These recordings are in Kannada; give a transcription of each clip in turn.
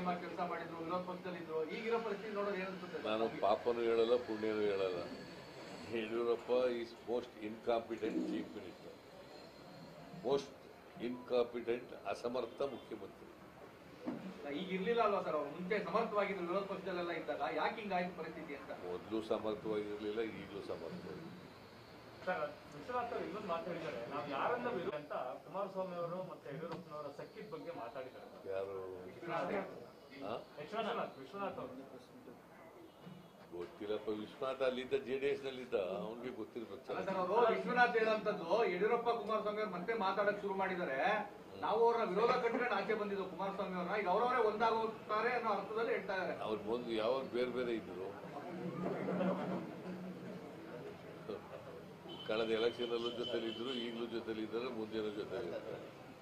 ಸಿಎಂ ಆಗಿ ಕೆಲಸ ಮಾಡಿದ್ರು ವಿರೋಧ ಪಕ್ಷದಲ್ಲಿದ್ರು ಈಗಿರೋ ಪರಿಸ್ಥಿತಿ ನೋಡೋದು ಏನನ್ಸುತ್ತೆ ನಾನು ಪಾಪನೂ ಹೇಳಲ್ಲ ಪುಣ್ಯನೂ ಹೇಳಲ್ಲ Yediyurappa is most incompetent chief minister most incompetent ಅಸಮರ್ಥ ಮುಖ್ಯಮಂತ್ರಿ ಈಗ ಇರ್ಲಿಲ್ಲ ಅಲ್ವಾ ಸರ್ ಅವ್ರು ಮುಂಚೆ ಸಮರ್ಥವಾಗಿದ್ರು ವಿರೋಧ ಪಕ್ಷದಲ್ಲೆಲ್ಲ ಇದ್ದಾಗ ಯಾಕೆ ಹಿಂಗಾಯ್ತು ಪರಿಸ್ಥಿತಿ ಅಂತ ಮೊದಲು ಸಮರ್ಥವಾಗಿರಲಿಲ್ಲ ಈಗಲೂ ಸಮರ್ಥವಾಗಿ ಸರ್ ವಿಶ್ವನಾಥ್ ಅವರು ಇನ್ನೊಂದು ಮಾತಾಡಿದ್ದಾರೆ ನಾವು ಯಾರನ್ನ ವಿರೋಧ ಅಂತ ಕುಮಾರಸ್ವಾಮಿ ಅವರು ಮತ್ತೆ ಯಡಿಯೂರಪ್ಪನವರ ಸಖ್ಯದ ಬಗ್ಗೆ ಮಾತಾಡಿದ್ದಾರೆ ಸರ್. ಯಾರು ಆ? ವಿಶ್ವನಾಥ್ ವಿಶ್ವನಾಥ್ ಅವರು ಗೊತ್ತಿಲ್ಲಪ್ಪ ವಿಶ್ವನಾಥ ಅಲ್ಲಿದ್ದ ಜೆ ಡಿ ಎಸ್ ನಲ್ಲಿದ್ದ ಅವನಿಗೆ ಗೊತ್ತಿರ್ಬೇಕು ಅಲ್ಲ ಸರ್ ಸರ್ ಅವರು ವಿಶ್ವನಾಥ್ ಹೇಳಂತದ್ದು ಯಡಿಯೂರಪ್ಪ ಕುಮಾರಸ್ವಾಮಿ ಅವ್ರು ಮತ್ತೆ ಮಾತಾಡಕ್ ಶುರು ಮಾಡಿದ್ದಾರೆ ನಾವು ಅವರ ವಿರೋಧ ಕಟ್ಕೊಂಡು ಆಚೆ ಬಂದಿದ್ದು ಕುಮಾರಸ್ವಾಮಿ ಅವ್ರನ್ನ ಈಗ ಅವರವರೇ ಒಂದಾಗೋಗ್ತಾರೆ ಅನ್ನೋ ಅರ್ಥದಲ್ಲಿ ಹೇಳ್ತಾ ಇದ್ದಾರೆ ಅವ್ರ ಮೊದಲು ಯಾವಾಗ ಬೇರೆ ಬೇರೆ ಇದ್ರು ಕಳೆದ ಎಲೆಕ್ಷನ್ ಅಲ್ಲೂ ಜೊತೆಲಿ ಇದ್ರು ಈಗಲೂ ಜೊತೆಲಿ ಇದ್ದಾರೆ ಮುಂದಿನ ಜೊತೆಲಿ ಇರ್ತಾರೆ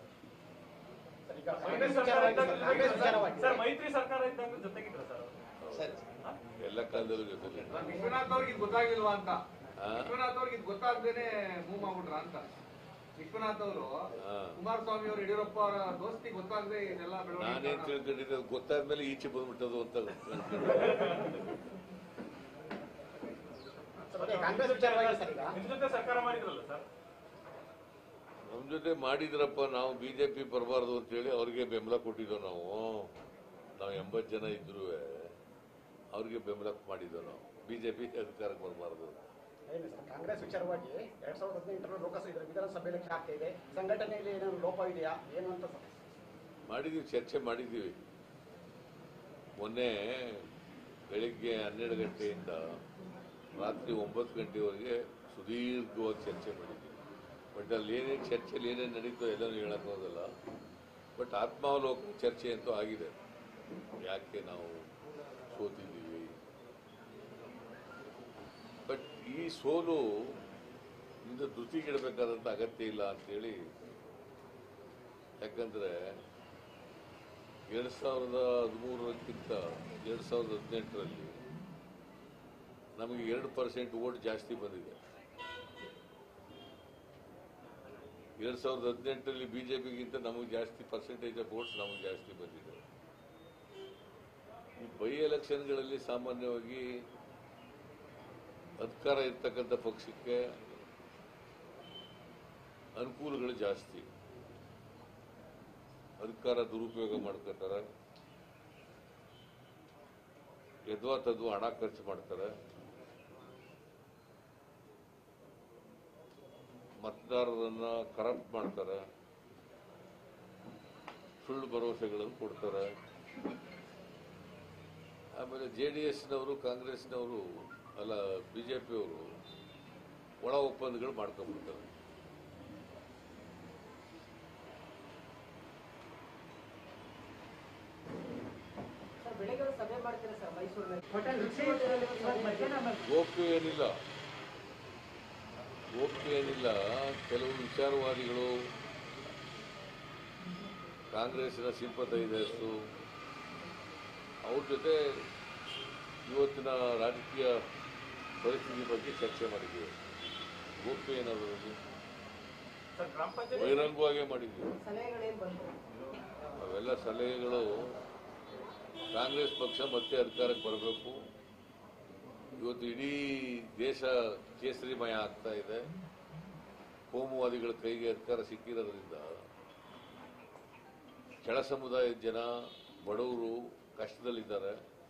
ಮೈತ್ರಿ ಸರ್ಕಾರ ಇದ್ದಾಗ- ಸರ್ ಮೈತ್ರಿ ಸರ್ಕಾರ ಇದ್ದಾಗ ಜೊತೆಗಿದ್ರ ಸರ್ ಅವರು? ಎಲ್ಲ ಕಾಲದಲ್ಲೂ ಜೊತೆಲಿ ಇದ್ದಾರೆ. ಸರ್, ವಿಶ್ವನಾಥ್ ಅವ್ರಿಗೆ ಇದು ಗೊತ್ತಾಗಿಲ್ವಾ ಅಂತ ಆ? ವಿಶ್ವನಾಥ್ ಅವ್ರಿಗೆ ಇದು ಗೊತ್ತಾಗ್ದೇನೆ ಮೂವ್ ಮಾಡ್ಬಿಟ್ರ ಅಂತ ವಿಶ್ವನಾಥ್ ಅವರು ಹಾ. ಕುಮಾರಸ್ವಾಮಿ ಅವರು ಯಡಿಯೂರಪ್ಪ ಅವರ ದೋಸ್ತಿ ಗೊತ್ತಾಗದೆ ಇದೆಲ್ಲ ನಾನೇನ್ ಬೆಳವಣಿಗೆ ತಿಳ್ಕೊಂಡಿದ್ದೆ ಅದು ಗೊತ್ತಾದ್ಮೇಲೆ ಈಚೆ ಬಂದ್ಬಿಟ್ಟದು ಅಂತ ತಿಳ್ಕೊಂಡೆ. ಕಾಂಗ್ರೆಸ್ ವಿಚಾರವಾಗಿ ಸರ್ ಈಗ ನಿಮ್ ಜೊತೆ ಸರ್ಕಾರ ಮಾಡಿದ್ರಲ್ಲ ಸರ್ ನಮ್ ಜೊತೆ ಮಾಡಿದ್ರಪ್ಪ ನಾವು ಬಿಜೆಪಿ ಬರಬಾರ್ದು ಅಂತೇಳಿ ಅವ್ರಿಗೆ ಬೆಂಬಲ ಕೊಟ್ಟಿದ್ದೋ ನಾವು ನಾವು ಎಂಬತ್ತು ಜನ ಇದ್ರು ಅವ್ರಿಗೆ ಬೆಂಬಲ ಮಾಡಿದ್ದೋ ನಾವು ಬಿಜೆಪಿ ಅಧಿಕಾರಕ್ಕೆ ಬರಬಾರ್ದು ಏನು ಸರ್ ಕಾಂಗ್ರೆಸ್ ವಿಚಾರವಾಗಿ ಎರಡ್ ಸಾವಿರದ ಹದಿನೆಂಟರ ಲೋಕಸಭೆ ಇದರ ವಿಧಾನಸಭೆ ಎಲೆಕ್ಷನ್ ಆಗ್ತಾ ಇದೆ ಸಂಘಟನೆಯಲ್ಲಿ ಏನಾದ್ರು ಲೋಪ ಇದೆಯಾ ಏನು ಅಂತ ಸರ್ ಮಾಡಿದೀವಿ ಚರ್ಚೆ ಮಾಡಿದ್ದೀವಿ ಮೊನ್ನೆ ಬೆಳಿಗ್ಗೆ ಹನ್ನೆರಡು ಗಂಟೆಯಿಂದ ರಾತ್ರಿ ಒಂಬತ್ತು ಗಂಟೆವರೆಗೆ ಸುದೀರ್ಘವಾಗಿ ಚರ್ಚೆ ಮಾಡಿದ್ದೀವಿ ಬಟ್ ಅಲ್ಲಿ ಏನೇನು ಚರ್ಚೆಯಲ್ಲಿ ಏನೇನು ನಡೀತೋ ಎಲ್ಲನೂ ಹೇಳಕ್ ಹೋಗಲ್ಲ ಬಟ್ ಆತ್ಮಾವಲೋಕನ ಚರ್ಚೆ ಅಂತೂ ಆಗಿದೆ ಯಾಕೆ ನಾವು ಸೋತಿದ್ದೀವಿ ಬಟ್ ಈ ಸೋಲು ಇಂದ ಧೃತಿಗೆಡಬೇಕಾದಂಥ ಅಗತ್ಯ ಇಲ್ಲ ಅಂತೇಳಿ ಯಾಕಂದ್ರೆ ಎರಡು ಸಾವಿರದ ಹದಿಮೂರಕ್ಕಿಂತ ಎರಡು ಸಾವಿರದ ಹದಿನೆಂಟರಲ್ಲಿ ನಮಗೆ ಎರಡು ಪರ್ಸೆಂಟ್ ವೋಟ್ ಜಾಸ್ತಿ ಬಂದಿದೆ ಎರಡು ಸಾವಿರದ ಹದಿನೆಂಟರಲ್ಲಿ ಬಿಜೆಪಿಗಿಂತ ನಮಗೆ ಜಾಸ್ತಿ ಪರ್ಸೆಂಟೇಜ್ ಆಫ್ ವೋಟ್ಸ್ ನಮಗೆ ಜಾಸ್ತಿ ಬಂದಿದೆ ಈ ಬೈ ಎಲೆಕ್ಷನ್ಗಳಲ್ಲಿ ಸಾಮಾನ್ಯವಾಗಿ ಅಧಿಕಾರ ಇರ್ತಕ್ಕಂಥ ಪಕ್ಷಕ್ಕೆ ಅನುಕೂಲಗಳು ಜಾಸ್ತಿ ಅಧಿಕಾರ ದುರುಪಯೋಗ ಮಾಡ್ಕೊತಾರೆ ಯದ್ವಾ ತದ್ವಾ ಹಣ ಖರ್ಚು ಮಾಡ್ತಾರೆ ಮತದಾರರನ್ನ ಕರಪ್ಟ್ ಮಾಡ್ತಾರೆ ಸುಳ್ಳು ಭರವಸೆಗಳನ್ನು ಕೊಡ್ತಾರೆ ಆಮೇಲೆ ಜೆ ಡಿ ಎಸ್ನವರು ಕಾಂಗ್ರೆಸ್ನವರು ಅಲ್ಲ ಬಿ ಜೆ ಪಿಯವರು ಒಳ ಒಪ್ಪಂದಗಳು ಮಾಡ್ಕೊಂಡ್ಬಿಡ್ತಾರೆ ಸರ್ ಬೆಳಿಗ್ಗೆ ಒಂದು ಸಭೆ ಮಾಡ್ತೀರಾ ಸರ್ ಮೈಸೂರಿನಲ್ಲಿ ಹೋಟೆಲ್ ಗೋಪ್ಯ ಏನಿಲ್ಲ ಗೋಪ್ಯ ಏನಿಲ್ಲ ಕೆಲವು ವಿಚಾರವಾದಿಗಳು ಕಾಂಗ್ರೆಸ್ಸಿನ ಸಿಂಪತೈದರ್ಸು ಅವ್ರ ಜೊತೆ ಇವತ್ತಿನ ರಾಜಕೀಯ ಪರಿಸ್ಥಿತಿ ಬಗ್ಗೆ ಚರ್ಚೆ ಮಾಡಿದ್ದೀವಿ ಗೋಪ್ಯ ಏನಾದ್ರು ಸರ್ ಗ್ರಾಮ ಪಂಚಾಯತ್ ಬಹಿರಂಗವಾಗೇ ಮಾಡಿದ್ದೀವಿ ಸಲಹೆಗಳೇನು ಬಂತು ಅವೆಲ್ಲ ಸಲಹೆಗಳು ಕಾಂಗ್ರೆಸ್ ಪಕ್ಷ ಮತ್ತೆ ಅಧಿಕಾರಕ್ಕೆ ಬರಬೇಕು ಇವತ್ತು ಇಡೀ ದೇಶ ಕೇಸರಿಮಯ ಆಗ್ತಾ ಇದೆ ಕೋಮುವಾದಿಗಳ ಕೈಗೆ ಅಧಿಕಾರ ಸಿಕ್ಕಿರೋದ್ರಿಂದ ಕೆಳ ಸಮುದಾಯದ ಜನ ಬಡವರು ಕಷ್ಟದಲ್ಲಿದ್ದಾರೆ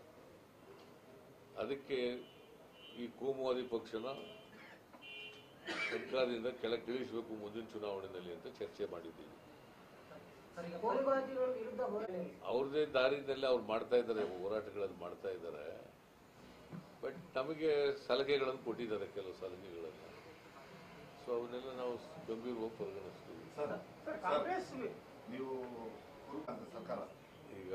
ಅದಕ್ಕೆ ಈ ಕೋಮುವಾದಿ ಪಕ್ಷನ ಸರ್ಕಾರದಿಂದ ಕೆಳಗೆ ಇಳಿಸಬೇಕು ಮುಂದಿನ ಚುನಾವಣೆಯಲ್ಲಿ ಅಂತ ಚರ್ಚೆ ಮಾಡಿದ್ದೀವಿ ಕೋಮುವಾದಿಗಳ ವಿರುದ್ಧ ಹೋರಾಟ ಅವ್ರದೇ ದಾರಿನಲ್ಲಿ ಅವ್ರು ಮಾಡ್ತಾ ಇದ್ದಾರೆ ಹೋರಾಟಗಳನ್ನು ಮಾಡ್ತಾ ಇದ್ದಾರೆ ಬಟ್ ನಮಗೆ ಸಲಹೆಗಳನ್ನು ಕೊಟ್ಟಿದ್ದಾರೆ ಕೆಲವು ಸಲಹೆಗಳನ್ನು ಸೊ ಅವನ್ನೆಲ್ಲ ನಾವು ಗಂಭೀರವಾಗಿ ಪರಿಗಣಿಸ್ತೀವಿ ಸರ್ ಕಾಂಗ್ರೆಸ್ ನೀವು ಅಂತ ಸರ್ಕಾರ ಈಗ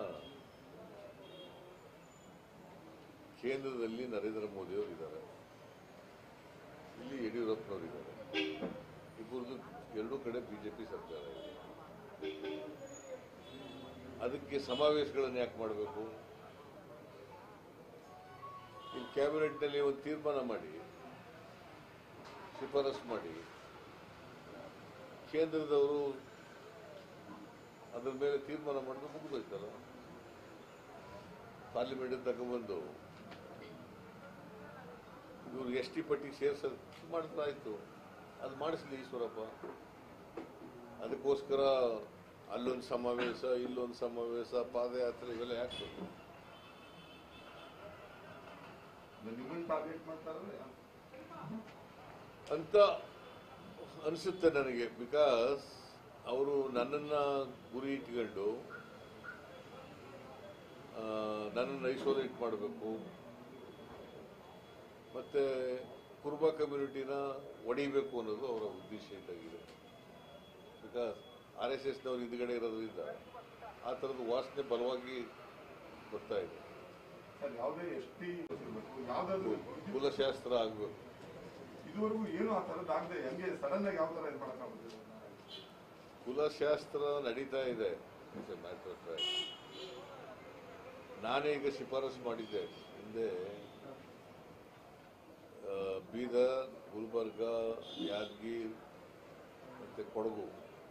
ಕೇಂದ್ರದಲ್ಲಿ ನರೇಂದ್ರ ಮೋದಿ ಅವರು ಇದ್ದಾರೆ ಇಲ್ಲಿ ಯಡಿಯೂರಪ್ಪನವರು ಇದ್ದಾರೆ ಇಬ್ಬರದು ಎರಡೂ ಕಡೆ ಬಿಜೆಪಿ ಸರ್ಕಾರ ಇದೆ ಅದಕ್ಕೆ ಸಮಾವೇಶಗಳನ್ನು ಯಾಕೆ ಮಾಡಬೇಕು ಇಲ್ಲಿ ಕ್ಯಾಬಿನೆಟ್ನಲ್ಲಿ ಒಂದು ತೀರ್ಮಾನ ಮಾಡಿ ಶಿಫಾರಸು ಮಾಡಿ ಕೇಂದ್ರದವರು ಅದ್ರ ಮೇಲೆ ತೀರ್ಮಾನ ಮಾಡಿದ್ರೆ ಮುಗಿದೋಯ್ತಲ್ಲ ಪಾರ್ಲಿಮೆಂಟ್ ತಗೊಂಬಂದು ಇವ್ರು ಎಸ್ ಟಿ ಪಟ್ಟಿ ಸೇರ್ಸ ಮಾಡಿದ್ರೆ ಆಯ್ತು ಅದು ಮಾಡಿಸ್ಲಿ ಈಶ್ವರಪ್ಪ ಅದಕ್ಕೋಸ್ಕರ ಅಲ್ಲೊಂದು ಸಮಾವೇಶ ಇಲ್ಲೊಂದು ಸಮಾವೇಶ ಪಾದಯಾತ್ರೆ ಇವೆಲ್ಲ ಯಾಕೆ ಬೇಕು? ನಿಮ್ಮನ್ನ ಟಾರ್ಗೆಟ್ ಮಾಡ್ತಾರಲ್ಲ ಅಂತ ಅನಿಸುತ್ತೆ ನನಗೆ ಬಿಕಾಸ್ ಅವರು ನನ್ನನ್ನು ಗುರಿ ಇಟ್ಕೊಂಡು ಆ, ನನ್ನನ್ನು ಐಸೋಲೇಟ್ ಮಾಡಬೇಕು ಮತ್ತೆ ಕುರುಬ ಕಮ್ಯುನಿಟಿನ ಒಡಿಬೇಕು ಅನ್ನೋದು ಅವರ ಉದ್ದೇಶ ಇದ್ದಾಗಿದೆ ಬಿಕಾಸ್ ಆರ್ ಎಸ್ ಎಸ್ನವ್ರು ಹಿಂದ್ಗಡೆ ಇರೋದ್ರಿಂದ ಆ ಥರದ ವಾಸನೆ ಬಲವಾಗಿ ಬರ್ತಾ ಇದೆ ಸರ್ ಯಾವುದೇ ಎಸ್ ಟಿ ಇರಬೇಕು ಯಾವ್ದಾದ್ರು ಕುಲಶಾಸ್ತ್ರ ಆಗಬೇಕು ಇದುವರೆಗೂ ಏನು ಆ ಥರದ್ದು ಆಗದೆ ಹೆಂಗೆ ಸಡನ್ ಆಗಿ ಯಾವ ಥರ ಇದು ಮಾಡೋಕ್ಕಾಗುತ್ತೆ ಕುಲಶಾಸ್ತ್ರ ನಡೀತಾ ಇದೆ ಮ್ಯಾಟರ್ ಆಫ್ ಫ್ಯಾಕ್ಟ್ ನಾನೇ ಈಗ ಶಿಫಾರಸು ಮಾಡಿದ್ದೆ ಹಿಂದೆ ಆ, ಬೀದರ್ ಗುಲ್ಬರ್ಗ ಯಾದಗಿರ್ ಮತ್ತೆ ಕೊಡಗು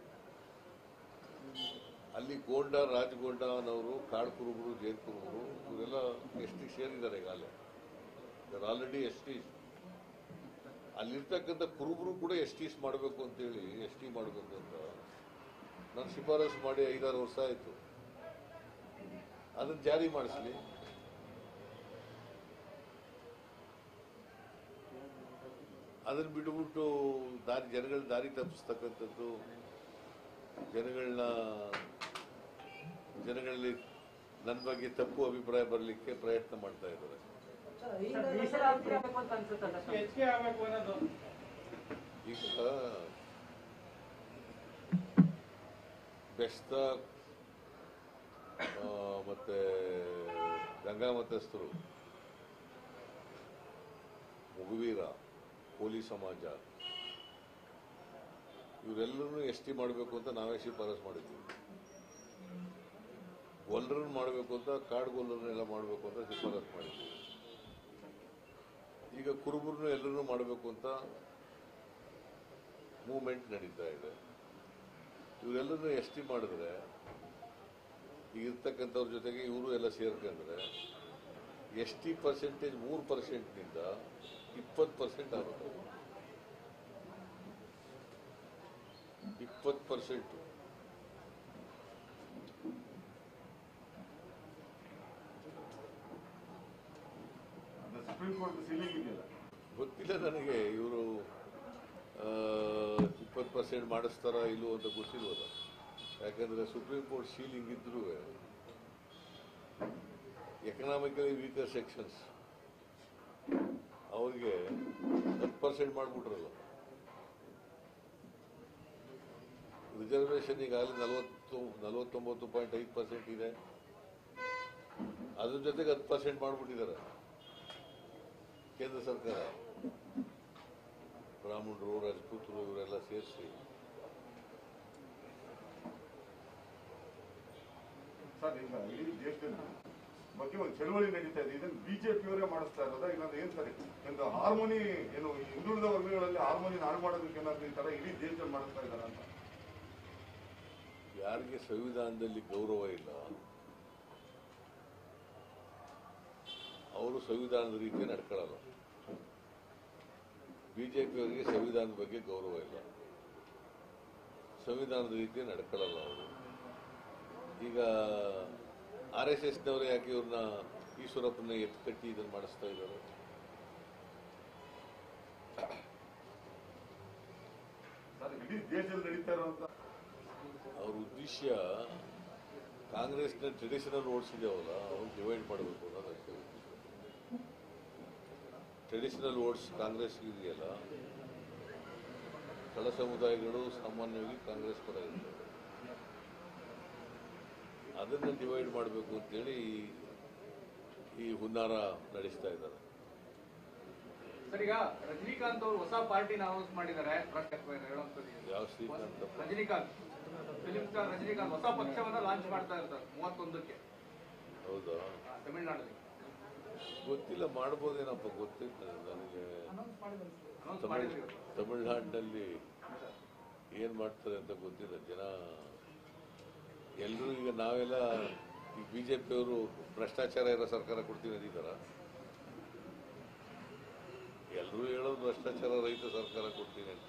ಅಲ್ಲಿ ಗೋಂಡ ರಾಜಗೊಂಡನವರು ಕಾಡು ಕುರುಬರು ಜೈನ್ ಕುರುಬರು ಇವರೆಲ್ಲ ಎಸ್ ಟಿ ಸೇರಿದ್ದಾರೆ ಈಗಾಗಲೇ ದರ್ ಆಲ್ರೆಡಿ ಎಸ್ ಟಿ ಅಲ್ಲಿರ್ತಕ್ಕಂಥ ಕುರುಬರು ಕೂಡ ಎಸ್ ಟೀಸ್ ಮಾಡಬೇಕು ಅಂತೇಳಿ ಎಸ್ ಟಿ ಮಾಡಬೇಕು ಅಂತ ನಾನು ಶಿಫಾರಸು ಮಾಡಿ ಐದಾರು ವರ್ಷ ಆಯಿತು ಅದನ್ನು ಜಾರಿ ಮಾಡಿಸ್ಲಿ ಅದನ್ನು ಬಿಟ್ಬಿಟ್ಟು ದಾರಿ ಜನಗಳ ದಾರಿ ತಪ್ಪಿಸ್ತಕ್ಕಂಥದ್ದು ಜನಗಳನ್ನ ಜನಗಳಲ್ಲಿ ನನ್ನ ಬಗ್ಗೆ ತಪ್ಪು ಅಭಿಪ್ರಾಯ ಬರಲಿಕ್ಕೆ ಪ್ರಯತ್ನ ಮಾಡ್ತಾ ಇದ್ದಾರೆ ಸರ್, ಈಗ ಮೀಸಲಾತಿ ಆಗ್ಬೇಕು ಅಂತ ಅನ್ಸುತ್ತಲ್ಲ ಸರ್? ಹೆಚ್ಚಿಗೆ ಆಗಬೇಕು ಅನ್ನೋದು ಈಗ ಬೆಸ್ತ ಆ, ಮತ್ತೆ ಗಂಗಾ ಮತಸ್ಥರು ಮುಗುವೀರ ಕೋಲಿ ಸಮಾಜ ಇವರೆಲ್ಲರೂ ಎಸ್ ಟಿ ಮಾಡಬೇಕು ಅಂತ ನಾವೇ ಶಿಫಾರಸು ಮಾಡಿದ್ವಿ ಗೊಲ್ಲರನ್ನ ಮಾಡಬೇಕು ಅಂತ ಕಾಡು ಗೊಲ್ಲರನ್ನೆಲ್ಲ ಮಾಡಬೇಕು ಅಂತ ಶಿಫಾರಸು ಮಾಡಿದ್ವಿ ಈಗ ಕುರುಬರನ್ನು ಎಲ್ಲರನ್ನೂ ಮಾಡಬೇಕು ಅಂತ ಮೂವ್ಮೆಂಟ್ ನಡೀತಾ ಇದೆ ಇವರೆಲ್ಲರೂ ಎಸ್ ಟಿ ಮಾಡಿದ್ರೆ ಈಗ ಇರ್ತಕ್ಕಂಥವ್ರ ಜೊತೆಗೆ ಇವರು ಎಲ್ಲ ಸೇರ್ಕೊಂಡ್ರೆ ಎಸ್ ಟಿ ಪರ್ಸೆಂಟೇಜ್ ಮೂರು ಪರ್ಸೆಂಟ್ನಿಂದ ಇಪ್ಪತ್ತು ಪರ್ಸೆಂಟ್ ಆಗುತ್ತೆ ಇಪ್ಪತ್ತು ಪರ್ಸೆಂಟು ಅದು ಸುಪ್ರೀಂ ಕೋರ್ಟ್ ಸೀಲಿಂಗ್ ಇದೆಯಲ್ಲ ಗೊತ್ತಿಲ್ಲ ನನಗೆ ಇವರು ಇಪ್ಪತ್ತು ಪರ್ಸೆಂಟ್ ಮಾಡಿಸ್ತಾರ ಇಲ್ಲೋ ಅಂತ ಗೊತ್ತಿಲ್ವಲ್ಲ ಯಾಕಂದ್ರೆ ಸುಪ್ರೀಂ ಕೋರ್ಟ್ ಶೀಲಿಂಗ್ ಇದ್ರೂ ಎಕನಾಮಿಕಲಿ ವೀಕರ್ ಸೆಕ್ಷನ್ಸ್ ಅವ್ರಿಗೆ ಹತ್ತು ಪರ್ಸೆಂಟ್ ಮಾಡಿಬಿಟ್ರಲ್ಲ ರಿಸರ್ವೇಷನ್ ಈಗಾಗಲೇ ನಲವತ್ತು ನಲವತ್ತೊಂಬತ್ತು ಪಾಯಿಂಟ್ ಐದು ಪರ್ಸೆಂಟ್ ಇದೆ ಅದ್ರ ಜೊತೆಗೆ ಹತ್ತು ಪರ್ಸೆಂಟ್ ಮಾಡಿಬಿಟ್ಟಿದ್ದಾರೆ ಕೇಂದ್ರ ಸರ್ಕಾರ ಬ್ರಾಹ್ಮಣರು ರಾಜಪೂತರು ಇವರೆಲ್ಲ ಸೇರಿಸಿ ಸರ್ ಈಗ ಇಡೀ ದೇಶದಲ್ಲಿ ಬಗ್ಗೆ ಒಂದು ಚಳವಳಿ ನಡೀತಾ ಇದೆ ಇದನ್ನು ಬಿಜೆಪಿಯವರೇ ಮಾಡಿಸ್ತಾ ಇರೋದಾ ಇಲ್ಲಾಂದ್ರೆ ಏನ್ ಸರಿ ಒಂದು ಹಾರ್ಮೋನಿ ಏನು ಈ ಹಿಂದುಳಿದ ವರ್ಗಗಳಲ್ಲಿ ಹಾರ್ಮೋನಿ ಹಾಳು ಮಾಡೋದಕ್ಕೆ ಏನಾದ್ರು ಈ ತರ ಇಡೀ ದೇಶದಲ್ಲಿ ಮಾಡಿಸ್ತಾ ಇದಾರೆ ಅಂತ ಯಾರಿಗೆ ಸಂವಿಧಾನದಲ್ಲಿ ಗೌರವ ಇಲ್ಲ ಅವರು ಸಂವಿಧಾನದ ರೀತಿ ನಡ್ಕೊಳ್ಳಲ್ಲ ಬಿಜೆಪಿಯವರಿಗೆ ಸಂವಿಧಾನದ ಬಗ್ಗೆ ಗೌರವ ಇಲ್ಲ ಸಂವಿಧಾನದ ರೀತಿ ನಡ್ಕೊಳ್ಳಲ್ಲ ಅವರು ಈಗ ಆರ್ ಎಸ್ ಎಸ್ನವರು ಯಾಕೆ ಇವ್ರನ್ನ ಈಶ್ವರಪ್ಪನ ಎತ್ತು ಕಟ್ಟಿ ಇದನ್ನು ಮಾಡಿಸ್ತಾ ಇದ್ದಾರೆ ಸರ್ ಇಡೀ ದೇಶದಲ್ಲಿ ನಡೀತಾ ಇರುವಂತ ಅವ್ರ ಉದ್ದೇಶ ಕಾಂಗ್ರೆಸ್ನ ಟ್ರೆಡಿಷನಲ್ ಓಟ್ಸ್ ಇದಾವಲ್ಲ ಅವ್ರು ಡಿವೈಡ್ ಮಾಡಬೇಕು ಅನ್ನೋದು ಅಷ್ಟೇ ಟ್ರೆಡಿಷನಲ್ ಓಟ್ಸ್ ಕಾಂಗ್ರೆಸ್ ಇದೆಯಲ್ಲ ಕೆಳ ಸಮುದಾಯಗಳು ಸಾಮಾನ್ಯವಾಗಿ ಕಾಂಗ್ರೆಸ್ ಪರ ಇರ್ತವೆ ಅದನ್ನು ಡಿವೈಡ್ ಮಾಡಬೇಕು ಅಂತೇಳಿ ಈ- ಈ ಹುನ್ನಾರ ನಡೆಸ್ತಾ ಇದ್ದಾರೆ ಸರ್ ಈಗ ರಜನಿಕಾಂತ್ ಅವರು ಹೊಸ ಪಾರ್ಟಿನ ಅನೌನ್ಸ್ ಮಾಡಿದ್ದಾರೆ ಪ್ರಶ್ನೆ ಹೇಳುವಂಥದ್ದು ಇದು. ಯಾವ ಶ್ರೀಕಾಂತ್ ರಜನಿಕಾಂತ್ ಫಿಲಿಂ ಸ್ಟಾರ್ ರಜನಿಕಾಂತ್ ಹೊಸ ಪಕ್ಷವನ್ನ ಲಾಂಚ್ ಮಾಡ್ತಾ ಇರ್ತಾರೆ ಮೂವತ್ತೊಂದಕ್ಕೆ ಹೌದಾ ಆ, ತಮಿಳ್ನಾಡಲ್ಲಿ ಗೊತ್ತಿಲ್ಲ ಮಾಡ್ಬೋದೇನಪ್ಪ ಗೊತ್ತಿಲ್ಲ ನನಗೆ ಅನೌನ್ಸ್ ತಮಿಳ್ ಮಾಡಿದ್ರು ತಮಿಳ್ನಾಡಿನಲ್ಲಿ ಏನು ಮಾಡ್ತಾರೆ ಅಂತ ಗೊತ್ತಿಲ್ಲ ಜನ ಎಲ್ಲರೂ ಈಗ ನಾವೆಲ್ಲ ಈಗ ಬಿಜೆಪಿಯವರು ಭ್ರಷ್ಟಾಚಾರ ಇರೋ ಸರ್ಕಾರ ಕೊಡ್ತೀವಿ ಅಂದಿದ್ದಾರ ಎಲ್ಲರೂ ಹೇಳೋದು ಭ್ರಷ್ಟಾಚಾರ ರಹಿತ ಸರ್ಕಾರ ಕೊಡ್ತೀನಿ ಅಂತ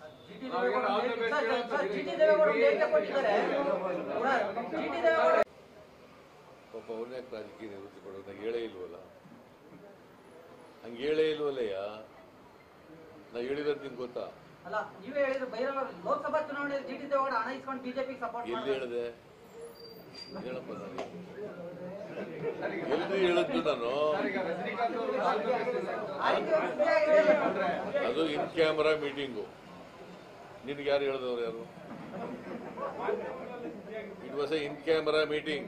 ಜಿಟಿ ದೇವೇಗೌಡರು ಹೇಳಿಕೆ ಕೊಟ್ಟಿದ್ದಾರೆ ಜಿಟಿ ದೇವೇಗೌಡರು ಪಾಪ ಅವ್ರನ್ಯಾಕೆ ರಾಜಕೀಯ ನಿವೃತ್ತಿ ಪಡೋದು ನಂಗೆ ಹೇಳೇ ಇಲ್ವಲ್ಲ ಹಂಗೆ ಹೇಳೇ ಇಲ್ವಲ್ಲಯ್ಯ ನಾ ಹೇಳಿರೋದು ನಿಂಗೆ ಗೊತ್ತಾ ಅಲ್ಲ ನೀವೇ ಹೇಳಿದ್ರು ಬಹಿರಂಗ ಲೋಕಸಭಾ ಚುನಾವಣೆಯಲ್ಲಿ ಜಿಟಿ ದೇವೇಗೌಡ ಹಣ ಇಸ್ಕೊಂಡು ಬಿಜೆಪಿಗೆ ಸಪೋರ್ಟ್ ಎಲ್ಲಿ ಹೇಳಿದೆ ಹೇಳಪ್ಪ ನನಗೆ ಎಲ್ರಿ ಹೇಳಿದ್ದು ನಾನು ಸರ್, ಈಗ ರಜನಿಕಾಂತ್ ಅವರು ಅದು ಇನ್ ಕ್ಯಾಮರಾ ಮೀಟಿಂಗು ನಿನ್ಗೆ ಯಾರು ಹೇಳಿದವ್ರು ಯಾರು it was a in camera meeting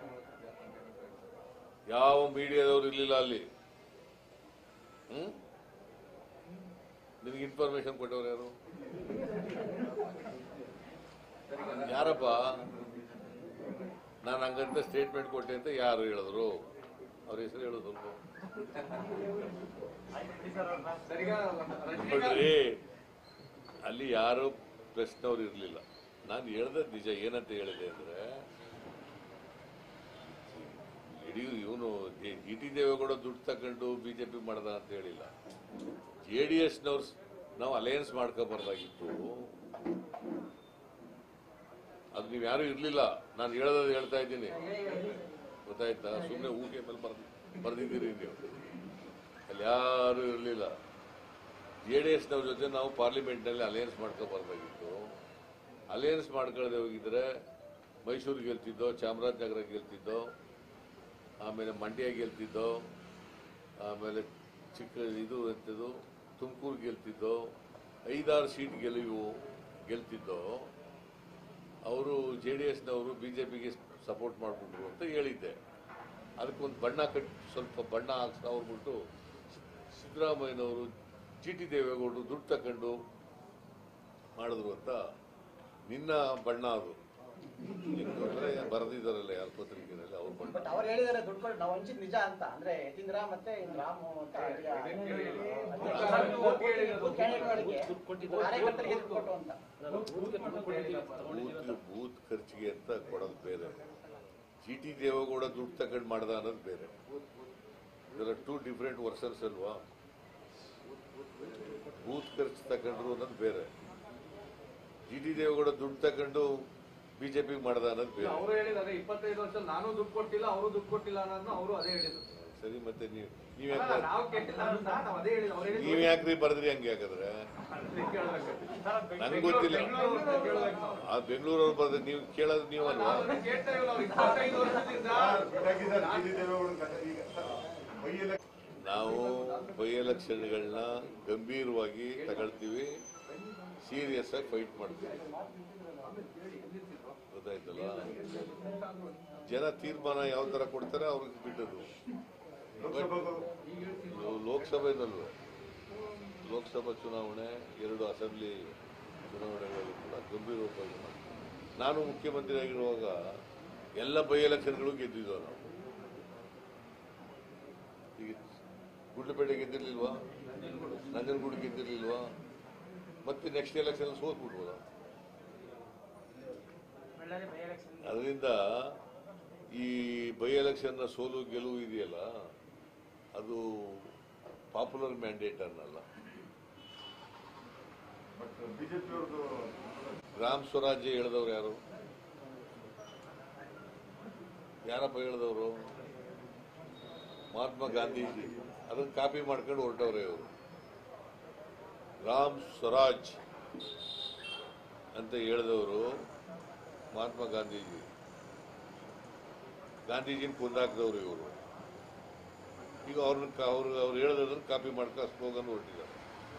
ಯಾವ ಮೀಡಿಯಾದವ್ರು ಇರ್ಲಿಲ್ಲ ಅಲ್ಲಿ ಹ್ಮ್ ನಿನಗೆ ಇನ್ಫಾರ್ಮೇಶನ್ ಕೊಟ್ಟವ್ರು ಯಾರು ಯಾರಪ್ಪ ನಾನು ಹಂಗಂತ ಸ್ಟೇಟ್ಮೆಂಟ್ ಕೊಟ್ಟೆ ಅಂತ ಯಾರು ಹೇಳಿದ್ರು ಅವ್ರ ಹೆಸರು ಹೇಳೋದು ಸ್ವಲ್ಪ ಸರ್, ಈಗ ರಜನಿಕಾಂತ್ ನೋಡ್ರಿ ಅಲ್ಲಿ ಯಾರು ಪ್ರಶ್ನವ್ರು ಇರಲಿಲ್ಲ ನಾನು ಹೇಳ್ದೆ ನಿಜ ಏನಂತ ಹೇಳಿದೆ ಅಂದ್ರೆ ಇಡೀ ಇವನು ಜಿ ಟಿ ದೇವೇಗೌಡ ದುಡ್ಡು ತಗೊಂಡು ಬಿಜೆಪಿ ಮಾಡ್ದ ಅಂತ ಹೇಳಿಲ್ಲ ಜೆ ಡಿ ಎಸ್ನವ್ರು ನಾವು ಅಲಯನ್ಸ್ ಮಾಡ್ಕೋಬಾರ್ದಾಗಿತ್ತು ಅದು ನೀವು ಯಾರು ಇರ್ಲಿಲ್ಲ ನಾನು ಹೇಳೋದು ಹೇಳ್ತಾ ಇದ್ದೀನಿ ಗೊತ್ತಾಯ್ತಾ ಸುಮ್ಮನೆ ಊಕೆ ಮೇಲೆ ಬರ್ದು ಬರ್ದಿದ್ದೀರಿ ನೀವು ಅಲ್ಲಿ ಯಾರು ಇರಲಿಲ್ಲ ಜೆ ಡಿ ಎಸ್ನವ್ರ ಜೊತೆ ನಾವು ಪಾರ್ಲಿಮೆಂಟ್ನಲ್ಲಿ ಅಲಯನ್ಸ್ ಮಾಡ್ಕೋಬಾರ್ದಾಗಿತ್ತು ಅಲಯನ್ಸ್ ಮಾಡ್ಕೊಳ್ಳದೆ ಹೋಗಿದ್ರೆ ಮೈಸೂರು ಗೆಲ್ತಿದ್ದೋ ಚಾಮರಾಜನಗರ ಗೆಲ್ತಿದ್ದೋ ಆಮೇಲೆ ಮಂಡ್ಯ ಗೆಲ್ತಿದ್ದೋ ಆಮೇಲೆ ಚಿಕ್ಕ ಇದು ಎಂಥದ್ದು ತುಮಕೂರು ಗೆಲ್ತಿದ್ದೋ ಐದಾರು ಸೀಟ್ ಗೆಲುವು ಗೆಲ್ತಿದ್ದೋ ಅವರು ಜೆ ಡಿ ಎಸ್ನವರು ಬಿ ಜೆ ಪಿಗೆ ಸಪೋರ್ಟ್ ಮಾಡಿಬಿಟ್ರು ಅಂತ ಹೇಳಿದ್ದೆ ಅದಕ್ಕೊಂದು ಬಣ್ಣ ಕಟ್ಟಿ ಸ್ವಲ್ಪ ಬಣ್ಣ ಹಾಕ್ಸ್ ಅವ್ರುಬಿಟ್ಟು ಸಿದ್ದರಾಮಯ್ಯನವರು ಜಿ ಟಿ ದೇವೇಗೌಡರು ದುಡ್ಡು ತಕೊಂಡು ಮಾಡಿದ್ರು ಅಂತ ನಿನ್ನ ಬಣ್ಣ ಅದು ನಿಮ್ದು ಅಂದ್ರೆ ಬರೆದಿದ್ದಾರಲ್ಲ ಯಾರ ಪತ್ರಿಕೆಯಲ್ಲಿ ಅವ್ರ ಬಣ್ಣ ಬಟ್ ಅವ್ರು ಹೇಳಿದಾರೆ ದುಡ್ಡು ಕೊಟ್ಟು ನಾವು ಹಂಚಿದ್ ನಿಜ ಅಂತ ಅಂದ್ರೆ ಯತೀಂದ್ರ ಮತ್ತೆ ಇನ್ ರಾಮು ಅಂತ ಕಾರ್ಯಕರ್ತರಿಗೆ ದುಡ್ಡು ಕೊಟ್ಟು ಅಂತ ಬೂತ್ ಬೂತ್ ಖರ್ಚಿಗೆ ಅಂತ ಕೊಡೋದು ಬೇರೆ ಜಿ ಟಿ ದೇವೇಗೌಡ ದುಡ್ಡು ತಗೊಂಡು ಮಾಡ್ದ ಅನ್ನೋದು ಬೇರೆ ಇದರ ಟೂ ಡಿಫ್ರೆಂಟ್ ವರ್ಷನ್ಸ್ ಅಲ್ವಾ ಬೂತ್ ಖರ್ಚು ತಗೊಂಡ್ರು ಅನ್ನೋದು ಬೇರೆ ಜಿ ಟಿ ದೇವೇಗೌಡ ದುಡ್ಡು ತಗೊಂಡು ಬಿಜೆಪಿಗೆ ಮಾಡ್ದ ಅನ್ನೋದು ಬೇರೆ ಅವರು ಹೇಳಿದ್ದಾರೆ ಇಪ್ಪತ್ತೈದು ವರ್ಷ ನಾನು ದುಡ್ಡು ಕೊಟ್ಟಿಲ್ಲ ಅವರು ದುಡ್ಡು ಕೊಟ್ಟಿಲ್ಲ ಅನ್ನೋದನ್ನ ಅವರು ಅದೇ ಹೇಳಿದ್ರು ಸರಿ ಮತ್ತೆ ನೀವು ನೀವ್ ಅಲ್ಲ, ಯಾಕೆ ನಾವು ಕೇಳಿಲ್ಲ ಅಂತ ನಾವು ಅದೇ ಹೇಳಿದ್ರು ಅವ್ರು ನೀವ್ ಯಾಕ್ರಿ ಬರ್ದ್ರಿ ಹಂಗೆ ಯಾಕಂದ್ರೆ ನಂಗೆ ಗೊತ್ತಿಲ್ಲ ಆ ಬೆಂಗಳೂರವ್ರು ಬರ್ದ್ರೆ ನೀವು ಕೇಳೋದು ನೀವಲ್ವಾ ಕೇಳ್ತಾ ಇಲ್ಲ ಅವ್ರು ಇಪ್ಪತ್ತೈದು ವರ್ಷದಿಂದ ಬಿಟ್ಟಾಕಿದ್ದಾರೆ ಜಿ ಡಿ ದೇವೇಗೌಡನ ಕಥೆ ಈಗ ಬೈ ಎಲೆಕ್ಷನ್ ನಾವು ಬೈ ಎಲೆಕ್ಷನ್ಗಳನ್ನ ಗಂಭೀರವಾಗಿ ತಗೊಳ್ತೀವಿ ಸೀರಿಯಸ್ ಆಗಿ ಫೈಟ್ ಮಾಡ್ತೀವಿ ಗೊತ್ತಾಯ್ತಲ್ಲ ಜನ ತೀರ್ಮಾನ ಯಾವ ತರ ಕೊಡ್ತಾರೆ ಅವ್ರಿಗೆ ಬಿಟ್ಟದ್ದು ಲೋಕಸಭೆಗೂ ಇದು ಲೋಕಸಭೆನಲ್ಲೂ ಲೋಕಸಭಾ ಚುನಾವಣೆ ಎರಡು ಅಸೆಂಬ್ಲಿ ಚುನಾವಣೆಗಳು ಕೂಡ ಗಂಭೀರವಾಗಿ ಮಾಡ್ತೀವಿ. ನಾನು ಮುಖ್ಯಮಂತ್ರಿ ಆಗಿರುವಾಗ ಎಲ್ಲ ಬೈ ಎಲೆಕ್ಷನ್ಗಳು ಗೆದ್ದಿದ್ದೋ ನಾವು ಈಗ ಗುಡ್ಲಪೇಟೆ ಗೆದ್ದಿರ್ಲಿಲ್ವಾ ನಂಜನಗೂಡು ಗೆದ್ದಿರ್ಲಿಲ್ವಾ ಮತ್ತೆ ನೆಕ್ಸ್ಟ್ ಎಲೆಕ್ಷನ್ ಸೋತ್ಬಿಟ್ಬೋದ ಅದರಿಂದ ಈ ಬೈ ಎಲೆಕ್ಷನ್ನ ಸೋಲು ಗೆಲುವು ಇದೆಯಲ್ಲ ಅದು ಪಾಪ್ಯುಲರ್ ಮ್ಯಾಂಡೇಟ್ ಅನ್ನಲ್ಲ ಬಟ್ ಬಿಜೆಪಿ ಅವ್ರದ್ದು ಗ್ರಾಮ ಸ್ವರಾಜ್ಯ ಹೇಳಿದವ್ರು ಯಾರು ಯಾರಪ್ಪ ಹೇಳಿದವರು ಮಹಾತ್ಮ ಗಾಂಧೀಜಿ ಅದನ್ನ ಕಾಪಿ ಮಾಡ್ಕೊಂಡು ಹೊರಟವ್ರೆ ಇವರು ರಾಮ್ ಸ್ವರಾಜ್ ಅಂತ ಹೇಳಿದವರು ಮಹಾತ್ಮ ಗಾಂಧೀಜಿ ಗಾಂಧೀಜಿನ ಕೊಂದಾಕಿದವರು ಇವರು ಈಗ ಅವ್ರನ್ನ ಅವ್ರು ಅವ್ರು ಹೇಳೋದನ್ನ ಕಾಪಿ ಮಾಡ್ಕೊ ಸ್ಲೋಗನ್ ಹೊರಟಿದ್ದಾರೆ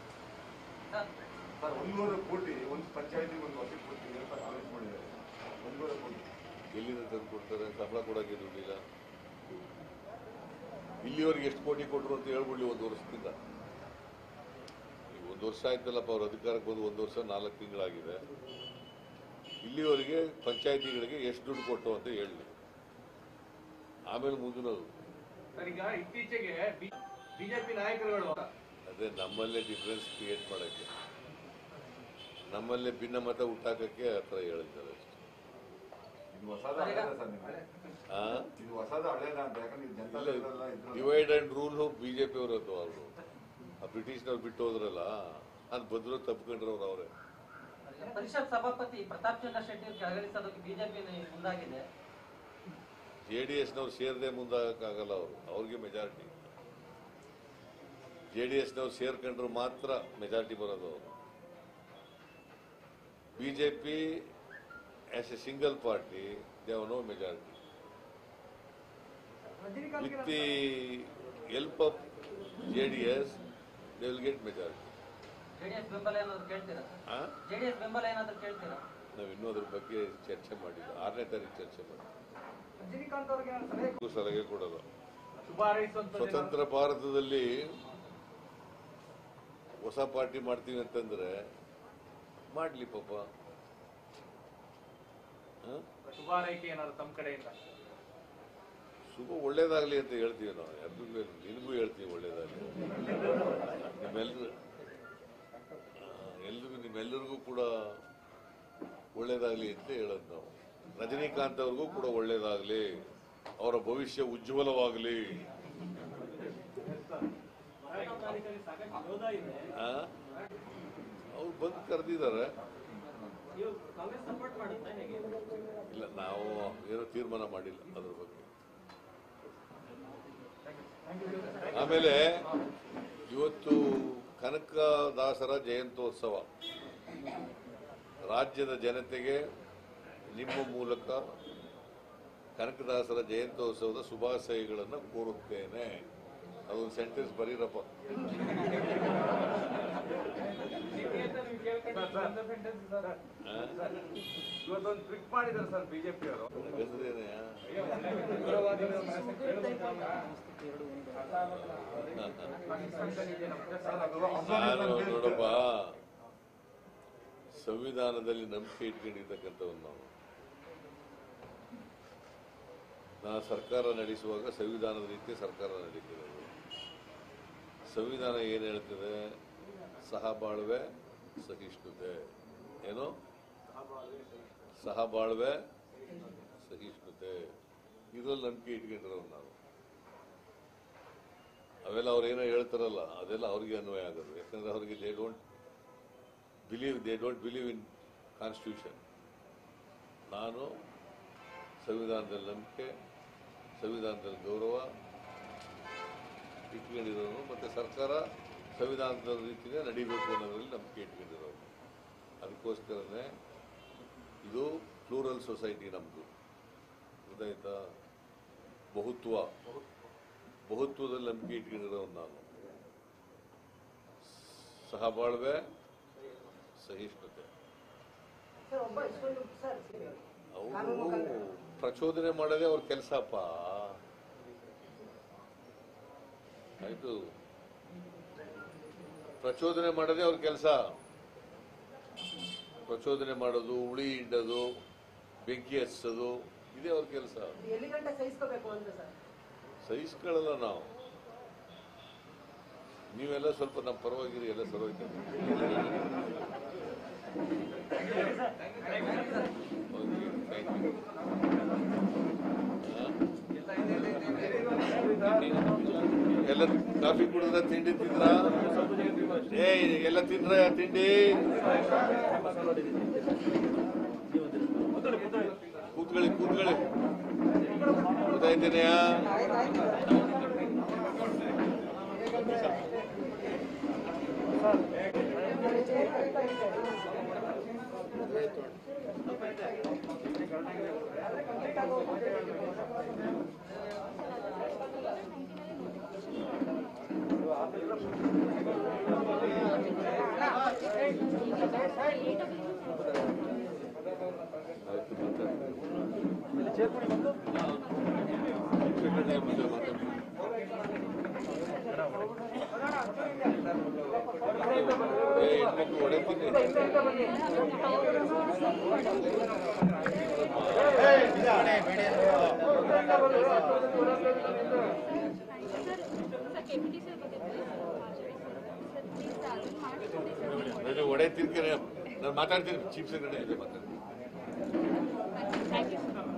ಸರ್ ಒಂದೂವರೆ ಕೋಟಿ ಒಂದು ಪಂಚಾಯತಿಗೆ ಒಂದು ವರ್ಷಕ್ಕೆ ಕೊಡ್ತೀವಿ ಅಂತ ಆಲೋಚನೆ ಮಾಡಿದ್ದಾರೆ ಒಂದೂವರೆ ಕೋಟಿ ಎಲ್ಲಿಂದ ತಂದು ಕೊಡ್ತಾರೆ ಸಂಬಳ ಕೊಡಕ್ಕೆ ದುಡ್ಡಿಲ್ಲ ಇಲ್ಲಿವರೆಗೆ ಎಷ್ಟು ಕೋಟಿ ಕೊಟ್ಟರು ಅಂತ ಹೇಳ್ಬಿಡ್ಲಿ ಒಂದು ವರ್ಷದಿಂದ ಈಗ ಒಂದು ವರ್ಷ ಆಯ್ತಲ್ಲಪ್ಪ ಅವ್ರ ಅಧಿಕಾರಕ್ಕೆ ಬಂದು ಒಂದು ವರ್ಷ ನಾಲ್ಕು ತಿಂಗಳಾಗಿದೆ ಇಲ್ಲಿವರೆಗೆ ಪಂಚಾಯತಿಗಳಿಗೆ ಎಷ್ಟು ದುಡ್ಡು ಕೊಟ್ಟು ಅಂತ ಹೇಳಿ ಆಮೇಲೆ ಮುಂದಿನದು ಸರ್ ಈಗ ಇತ್ತೀಚೆಗೆ ಬಿಜೆಪಿ ನಾಯಕರುಗಳು ಅದೇ ನಮ್ಮಲ್ಲೇ ಡಿಫ್ರೆನ್ಸ್ ಕ್ರಿಯೇಟ್ ಮಾಡಕ್ಕೆ ನಮ್ಮಲ್ಲೇ ಭಿನ್ನಮತ ಹುಟ್ಟಾಕಕ್ಕೆ ಆ ಥರ ಹೇಳಿದ್ದಾರೆ ಅಷ್ಟೇ ಇದು ಹೊಸದ ಹಳೇದ ಸರ್ ನಿಮ್ಗೆ ಆ ಇದು ಹೊಸದ ಹಳೇದ ಅಂತ ಯಾಕಂದ್ರೆ ಇದು ಜನತಾ ಇಲ್ಲ ದಳದಲ್ಲ ಇದ್ರಲ್ಲ. ಡಿವೈಡ್ ಅಂಡ್ ರೂಲ್ ಬಿಜೆಪಿ ಅವರದ್ದು ಅವರು ಆ ಬ್ರಿಟಿಷ್ನವ್ರು ಬಿಟ್ಟು ಹೋದ್ರಲ್ಲ ಅದು ಬದ್ರು ತಪ್ಕೊಂಡ್ರವ್ರು ಅವರೇ ಪರಿಷತ್ ಸಭಾಪತಿ ಪ್ರತಾಪ್ ಚಂದ್ರ ಶೆಟ್ಟಿ ಕೆಳಗಿಳಿಸೋದಕ್ಕೆ ಬಿಜೆಪಿ ಮುಂದಾಗಿದೆ ಜೆ ಡಿ ಎಸ್ನವ್ರು ಸೇರದೆ ಮುಂದಾಗಕ್ಕಾಗಲ್ಲ ಅವರು ಅವ್ರಿಗೆ ಮೆಜಾರಿಟಿ ಜೆ ಡಿ ಎಸ್ನವ್ರು ಸೇರ್ಕೊಂಡ್ರು ಮಾತ್ರ ಮೆಜಾರಿಟಿ ಬರೋದು ಅವರು BJP as a single party they've no majority with the help of J D S they will get majority JDS ಬೆಂಬಲ ಏನಾದ್ರು ಕೇಳ್ತೀರಾ ಆ ಜೆಡಿಎಸ್ ಬೆಂಬಲ ಏನಾದ್ರು ಕೇಳ್ತೀರಾ ನಾವು ಇನ್ನೂ ಅದ್ರ ಬಗ್ಗೆ ಚರ್ಚೆ ಮಾಡಿಲ್ಲ ಆರನೇ ತಾರೀಕು ಚರ್ಚೆ ಮಾಡಿ ರಜನಿಕಾಂತ್ ಅವ್ರಿಗೆ ಸಲಹೆ ಕೊಡಲ್ಲ ಶುಭ ಹಾರೈಸುವಂತ ಸ್ವತಂತ್ರ ಭಾರತದಲ್ಲಿ ಹೊಸ ಪಾರ್ಟಿ ಮಾಡ್ತೀವಿ ಅಂತಂದ್ರೆ ಮಾಡ್ಲಿ ಪಾಪ ಹ? ಶುಭ ಹಾರೈಕೆ ಏನಾದ್ರು ತಮ್ಮ ಕಡೆಯಿಂದ ಶುಭ ಒಳ್ಳೇದಾಗ್ಲಿ ಅಂತ ಹೇಳ್ತೀವಿ ನಾವು ಎಲ್ರಿಗೂ ನಿನಗೂ ಹೇಳ್ತೀವಿ ಒಳ್ಳೇದಾಗ್ಲಿ ನಿಮ್ಮೆಲ್ಲರೂ ಎಲ್ರಿಗೂ ನಿಮ್ಮೆಲ್ಲರಿಗೂ ಕೂಡ ಒಳ್ಳೇದಾಗ್ಲಿ ಅಂತ ಹೇಳೋದು ನಾವು ರಜನಿಕಾಂತ್ ಅವ್ರಿಗೂ ಕೂಡ ಒಳ್ಳೇದಾಗ್ಲಿ ಅವರ ಭವಿಷ್ಯ ಉಜ್ವಲವಾಗಲಿ ಅವ್ರು ಬಂದು ಕರೆದಿದ್ದಾರೆ ಇಲ್ಲ ನಾವು ಏನೋ ತೀರ್ಮಾನ ಮಾಡಿಲ್ಲ ಅದ್ರ ಬಗ್ಗೆ ಆಮೇಲೆ ಇವತ್ತು ಕನಕದಾಸರ ಜಯಂತ್ಯೋತ್ಸವ ರಾಜ್ಯದ ಜನತೆಗೆ ನಿಮ್ಮ ಮೂಲಕ ಕನಕದಾಸರ ಜಯಂತ್ಯೋತ್ಸವದ ಶುಭಾಶಯಗಳನ್ನು ಕೋರುತ್ತೇನೆ ಅದೊಂದು ಸೆಂಟೆನ್ಸ್ ಬರೀರಪ್ಪ ಆ? ಇವತ್ತೊಂದು ಟ್ರಿಕ್ ಮಾಡಿದ್ದಾರೆ ಸರ್ ಬಿಜೆಪಿ ಅವರು ಗಂಧದೇನೆಯಾ? ಸರ್, ಅದು ನಾನು ಅಫ್ಘಾನಿಸ್ತಾನ ನೋಡಪ್ಪ ಸಂವಿಧಾನದಲ್ಲಿ ನಂಬಿಕೆ ಇಟ್ಕೊಂಡಿರ್ತಕ್ಕಂಥವ್ರು ನಾವು ನಾನು ಸರ್ಕಾರ ನಡೆಸುವಾಗ ಸಂವಿಧಾನದ ರೀತಿ ಸರ್ಕಾರ ನಡೀತಿರೋದು ಸಂವಿಧಾನ ಏನು ಹೇಳ್ತದೆ ಸಹಬಾಳ್ವೆ ಸಹಿಷ್ಣುತೆ ಏನು ಸಹಬಾಳ್ವೆ ಸಹಿಷ್ಣುತೆ ಇದರಲ್ಲಿ ನಂಬಿಕೆ ಇಟ್ಕೊಂಡಿರೋರು ನಾವು ಅವೆಲ್ಲ ಅವ್ರು ಏನೋ ಹೇಳ್ತಾರಲ್ಲ ಅದೆಲ್ಲ ಅವ್ರಿಗೆ ಅನ್ವಯ ಆಗೋದು ಯಾಕಂದ್ರೆ ಅವ್ರಿಗೆ they don't believe they don't believe in constitution ನಾನು ಸಂವಿಧಾನದಲ್ಲಿ ನಂಬಿಕೆ ಸಂವಿಧಾನದಲ್ಲಿ ಗೌರವ ಇಟ್ಕೊಂಡಿರೋನು ಮತ್ತು ಸರ್ಕಾರ ಸಂವಿಧಾನದ ರೀತಿಯೇ ನಡಿಬೇಕು ಅನ್ನೋದ್ರಲ್ಲಿ ನಂಬಿಕೆ ಇಟ್ಕೊಂಡಿರೋನು ಅದಕ್ಕೋಸ್ಕರನೇ ಇದು ಪ್ಲೂರಲ್ ಸೊಸೈಟಿ ನಮ್ಮದು ಗೊತ್ತಾಯ್ತಾ ಬಹುತ್ವ ಬಹುತ್ವದಲ್ಲಿ ನಂಬಿಕೆ ಇಟ್ಕೊಂಡಿರೋನು ನಾನು ಸಹಬಾಳ್ವೆ ಸಹಿಷ್ಣುತೆ ಸರ್ ಒಬ್ಬ ಇಷ್ಟೊಂದು ಸರ್ ಅವರು ಪ್ರಚೋದನೆ ಮಾಡೋದೇ ಅವ್ರ ಕೆಲಸಪ್ಪ ಆಯ್ತು ಪ್ರಚೋದನೆ ಮಾಡೋದೇ ಅವ್ರ ಕೆಲಸ ಪ್ರಚೋದನೆ ಮಾಡೋದು ಉಳಿ ಹಿಂಡೋದು ಬೆಂಕಿ ಹಚ್ಚೋದು ಇದೇ ಅವ್ರ ಕೆಲಸ ಎಲ್ಲಿ ಗಂಟೆ ಸಹಿಸ್ಕೋಬೇಕು ಅಂತ ಸರ್ ಸಹಿಸ್ಕೊಳ್ಳಲ್ಲ ನಾವು ನೀವೆಲ್ಲ ಸ್ವಲ್ಪ ನಮ್ಮ ಪರವಾಗಿರಿ ಎಲ್ಲ ಸರೋಯ್ತು ಎಲ್ಲ ಕಾಫಿ ಕುಡಿದ್ರ ತಿಂಡಿ ತಿಂದ್ರ ಏ ಎಲ್ಲ ತಿಂದ್ರ ತಿಂಡಿ ಕೂತ್ಕೊಳ್ಳಿ ಕೂತ್ಕೊಳ್ಳಿ ಗೊತ್ತಾಯ್ತೇನೆಯಾ ಆಯ್ತು ಮಾತಾಡಿ ಮುಂದೆ ಮಾತಾಡಿ ಏ ಹೆಣ್ಮಕ್ಳು ಹೊಡೆತೀನಿ ನೋಡಿ ಹೊಡೆ ತಿರ್ಕೇನೆ ನಾನು ಮಾತಾಡ್ತೀನಿ ಚೀಫ್ ಸೆಕ್ರೆಟರಿ ಜೊತೆ ಮಾತಾಡ್ತೀನಿ Thank you.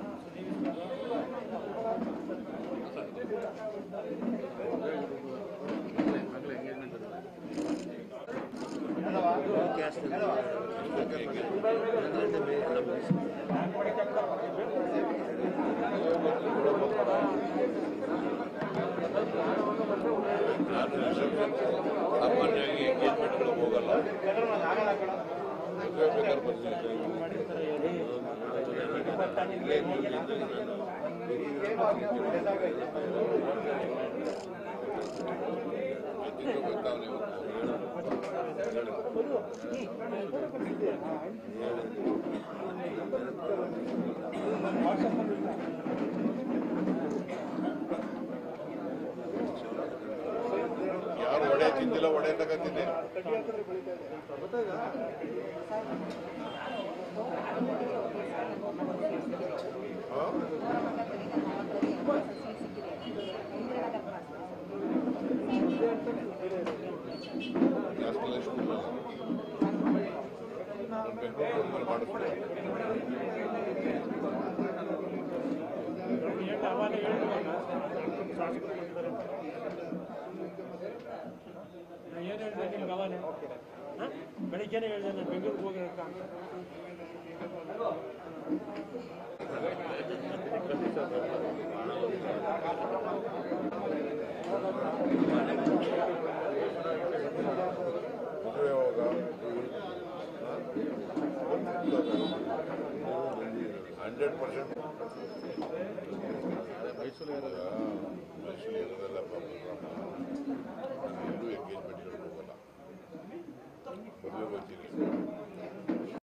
ಸಾಮಾನ್ಯ ರಿಸೆಪ್ಷನ್ ಸಾಮಾನ್ಯವಾಗಿ ಎಂಗೇಜ್ಮೆಂಟ್ಗಳು ಹೋಗಲ್ಲ ಮದುವೆ ಬೇಕಾದ್ರೆ ಬರ್ತೀನಿ ಇಲ್ಲೇ ಇದ್ದೀನಿ ನಾನು. ಎತ್ತಿದ್ದು ಬರ್ತಾವ್ನೆ ಯಾರು ಒಡೆ ತಿಂದಿಲ್ಲ ಒಡೆ ತಗತ್ತಿದ್ದೆ ನ್ಯಾಷನಲ್ ಸ್ಕೂಲ್ ನಾನು ಬೆಂಗಳೂರಲ್ಲಿ ಮಾಡಿಸ್ದೆ ಏನು ಹೇಳಿದೆ ನಿಮ್ಗೆ ಅವಾನೆ ಬೆಳಿಗ್ಗೆನೆ ಹೇಳಿದೆ ನಾನು ಬೆಂಗಳೂರಿಗೆ ಹೋಗಿರಕ್ಕ ಅಂತ ಮದುವೆ ಯಾವಾಗ ಹಂಡ್ರೆಡ್ ಪರ್ಸೆಂಟ್ ಮೈಸೂರು ಮೈಸೂರು ಇರೋದೆಲ್ಲ ಎಲ್ಲೂ ಎಂಗೇಜ್ಮೆಂಟ್ಗಳು ಹೋಗಲ್ಲ ಮದುವೆ ಹೋಗ್ತೀನಿ